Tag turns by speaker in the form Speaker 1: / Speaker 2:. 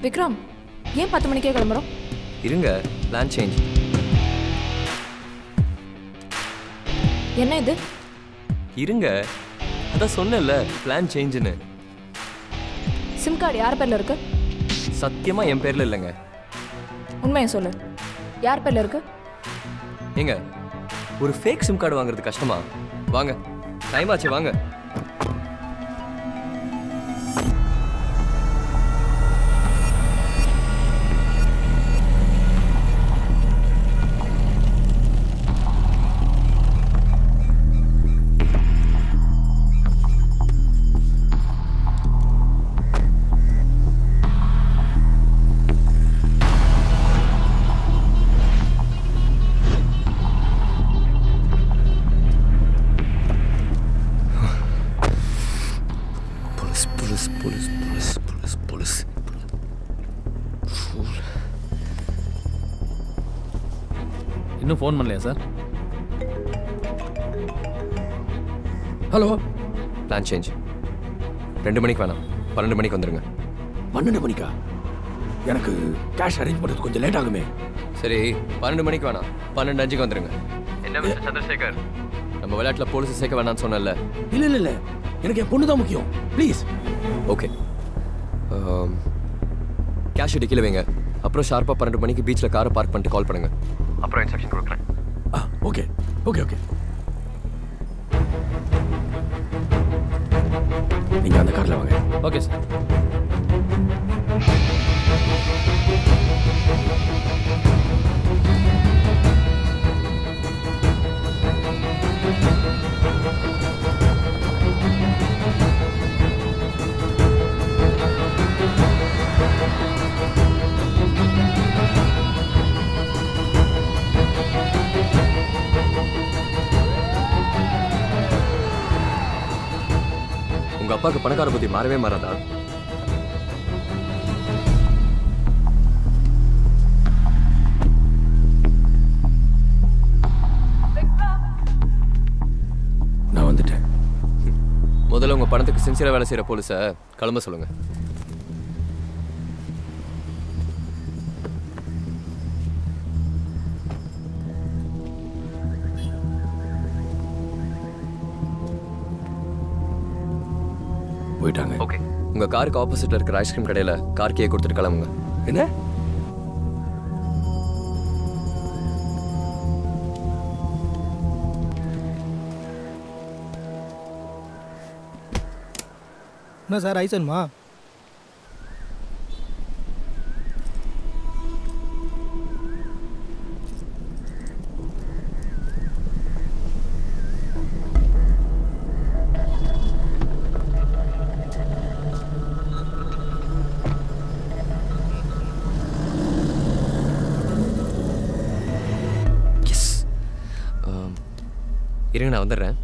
Speaker 1: விக்ரம் ஏன் பத்து மணிக்கே கிளம்புறோம்
Speaker 2: இருங்க பிளான் சேஞ்ச்
Speaker 1: என்ன இது
Speaker 2: இருங்க அதான் சொன்னேன்ல பிளான் சேஞ்சுன்னு
Speaker 1: சிம் கார்டு யார் பேர்ல இருக்கு
Speaker 2: சத்தியமா என் பேர்ல இல்லைங்க
Speaker 1: உண்மையை சொல்லு யார் பேர்ல இருக்கு
Speaker 2: ஏங்க ஒரு ஃபேக் சிம் கார்டு வாங்குறது கஷ்டமா வாங்க டைம் ஆச்சு வாங்க police police police police police police
Speaker 3: இன்னும் ஃபோன் பண்ணலையா சார்
Speaker 4: ஹலோ
Speaker 2: பிளான் சேஞ்ச் ரெண்டு மணிக்கு வேணாம் பன்னெண்டு மணிக்கு வந்துருங்க
Speaker 4: பன்னெண்டு மணிக்கா எனக்கு கேஷ் அரேஞ்ச் பண்ணுறது கொஞ்சம் லேட் ஆகுமே
Speaker 2: சரி பன்னெண்டு மணிக்கு வேணாம் பன்னெண்டு அஞ்சுக்கு வந்துருங்க என்ன மிஸ்டர் சந்திரசேகர் நம்ம விளையாட்டில் போலீஸ் சேர்க்க வேணாம்னு சொன்னேன்ல
Speaker 4: இல்லை இல்லை இல்லை எனக்கு என் பொண்ணு தான் முக்கியம் ப்ளீஸ்
Speaker 2: ஓகே கேஷ் கீழே வைங்க அப்புறம் ஷார்ப்பாக பன்னெண்டு மணிக்கு பீச்சில் காரை பார்க் பண்ணிட்டு கால் பண்ணுங்க அப்புறம் இன்ஸ்ட்ரக்ஷன் கொடுக்குறேன்
Speaker 4: ஆ ஓகே ஓகே ஓகே நீங்கள் அந்த காரில் வாங்க
Speaker 3: ஓகே சார்
Speaker 2: உங்க அப்பாவுக்கு பணக்கார புத்தி மாறவே மாறாதா
Speaker 4: நான் வந்துட்டேன்
Speaker 2: முதல்ல உங்க பணத்துக்கு சின்சியரா வேலை செய்யற போலீஸை கிளம்ப சொல்லுங்க
Speaker 4: போயிட்டாங்க
Speaker 2: ஓகே உங்க காருக்கு ஆப்போசிட்ல இருக்கிற ஐஸ்கிரீம் கடையில கார் கே கொடுத்துட்டு கிளம்புங்க
Speaker 4: என்ன
Speaker 5: என்ன சார் ஐசன்மா
Speaker 2: எஸ் இருங்க நான் வந்துடுறேன்